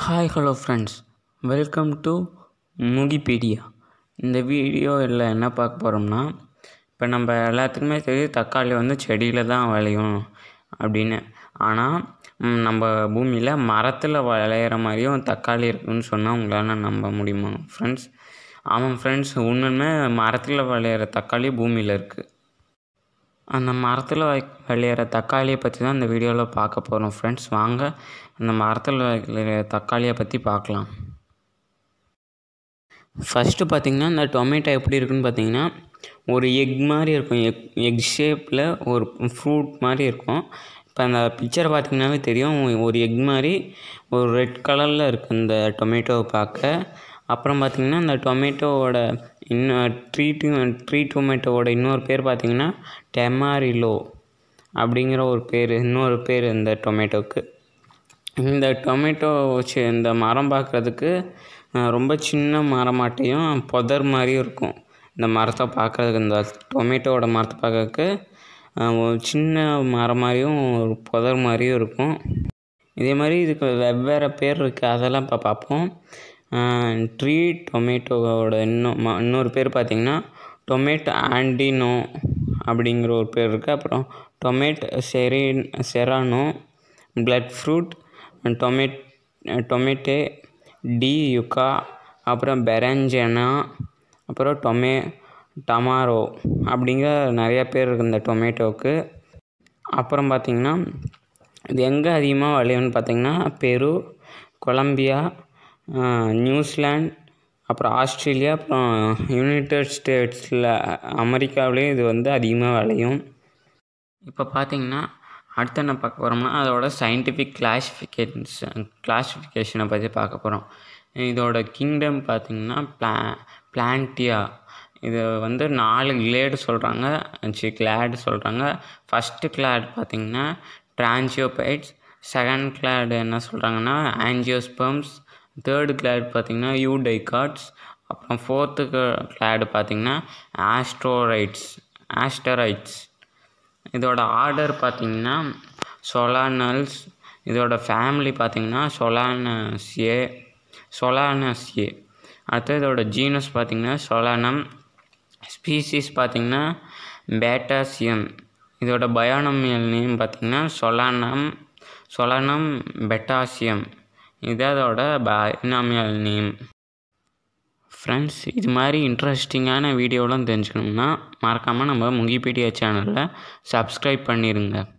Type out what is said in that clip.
hi hello friends welcome to Mukipedia இந்த வீடியோவில் என்ன பார்க்க போகிறோம்னா இப்போ நம்ம எல்லாத்துக்குமே தெரியும் தக்காளி வந்து செடியில் தான் விளையும் அப்படின்னு ஆனால் ம், நம்ம பூமியில் மரத்தில் விளையிற மாதிரியும் தக்காளி இருக்குன்னு சொன்னால் உங்களால் நம்ப முடியுமா ஃப்ரெண்ட்ஸ் ஆமாம் ஃப்ரெண்ட்ஸ் உண்மையுமே மரத்தில் விளையிற தக்காளி பூமியில் இருக்குது அந்த மரத்தில் விளையிற தக்காளியை பற்றி தான் இந்த வீடியோவில் பார்க்க போகிறோம் ஃப்ரெண்ட்ஸ் வாங்க அந்த மரத்தில் விளையிற தக்காளியை பற்றி பார்க்கலாம் ஃபஸ்ட்டு பார்த்திங்கன்னா இந்த டொமேட்டோ எப்படி இருக்குன்னு பார்த்தீங்கன்னா ஒரு எக் மாதிரி இருக்கும் எக் எக் ஷேப்பில் ஒரு ஃப்ரூட் மாதிரி இருக்கும் இப்போ அந்த பிக்சரை பார்த்திங்கனாவே தெரியும் ஒரு எக் மாதிரி ஒரு ரெட் கலரில் இருக்குது இந்த டொமேட்டோவை பார்க்க அப்புறம் பார்த்திங்கன்னா இந்த டொமேட்டோவோட இன்னும் ட்ரீ ட்ரீ டொமேட்டோவோட இன்னொரு பேர் பார்த்திங்கன்னா டெமாரிலோ அப்படிங்கிற ஒரு பேர் இன்னொரு பேர் இந்த டொமேட்டோவுக்கு இந்த டொமேட்டோ வச்சு இந்த மரம் பார்க்குறதுக்கு அஹ், ரொம்ப சின்ன மரமாட்டையும் புதர் மாதிரியும் இருக்கும் இந்த மரத்தை பார்க்குறதுக்கு இந்த டொமேட்டோவோட மரத்தை பார்க்கறதுக்கு அஹ், ஒரு சின்ன மரம் மாதிரியும் ஒரு புதர் மாதிரியும் இருக்கும் இதே மாதிரி இதுக்கு வெவ்வேறு பேர் இருக்குது அதெல்லாம் இப்போ பார்ப்போம் ட்ரீ டொமேட்டோவோட இன்னும் ம- இன்னொரு பேர் பார்த்திங்கன்னா டொமேட்டோ ஆண்டினோ அப்படிங்கிற ஒரு பேர் இருக்குது அப்புறம் டொமேட் செரின் செரானோ பிளட் ஃப்ரூட் டொமேட் டொமேட்டே டி யுக்கா அப்புறம் பெரஞ்சனா அப்புறம் டொமே டமாரோ அப்படிங்கிற நிறைய பேர் இருக்குது இந்த டொமேட்டோவுக்கு அப்புறம் பார்த்திங்கன்னா இது எங்கே அதிகமாக விளையும்னு பார்த்தீங்கன்னா பெரு கொலம்பியா ஆஹ், நியூசிலாந்து அப்புறம் ஆஸ்திரேலியா அப்புறம் யுனைடெட் ஸ்டேட்ஸில் அமெரிக்காவிலேயும் இது வந்து அதிகமாக விளையும் இப்போ பார்த்தீங்கன்னா அடுத்து என்ன பார்க்க போகிறோம்னா அதோட சயின்டிஃபிக் கிளாசிஃபிகேஷன் கிளாசிஃபிகேஷனை பற்றி பார்க்க போகிறோம் இதோட கிங்டம் பார்த்தீங்கன்னா பிளா பிளான்டியா இது வந்து நாலு கிளேடு சொல்கிறாங்க சி கிளாடு சொல்கிறாங்க ஃபஸ்ட்டு கிளாட் பார்த்தீங்கன்னா ட்ரான்ஜியோபைட்ஸ் செகண்ட் கிளாடு என்ன சொல்கிறாங்கன்னா ஆன்ஜியோஸ்பம்ஸ் தேர்டு கிளாட் பார்த்தீங்கன்னா யூடைகாட்ஸ் அப்புறம் ஃபோர்த்து கிளாடு பார்த்தீங்கன்னா ஆஸ்ட்ரோரைட்ஸ் ஆஸ்டரைட்ஸ் இதோட ஆர்டர் பார்த்தீங்கன்னா சொலானல்ஸ் இதோட ஃபேமிலி பார்த்தீங்கன்னா சொலானசியே சொலானசியே அடுத்து இதோட ஜீனஸ் பார்த்தீங்கன்னா சொலானம் ஸ்பீசிஸ் பார்த்தீங்கன்னா பேட்டாசியம் இதோட பயோனமியல் நேம் பார்த்தீங்கன்னா சொலானம் சொலானம் பெட்டாசியம் இது அதோட பயோனமியல் நேம் ஃப்ரெண்ட்ஸ் இது மாதிரி இன்ட்ரெஸ்டிங்கான வீடியோலாம் தெரிஞ்சுக்கணும்னா மறக்காமல் நம்ம முகிபீடியா சேனலில் சப்ஸ்கிரைப் பண்ணிடுங்க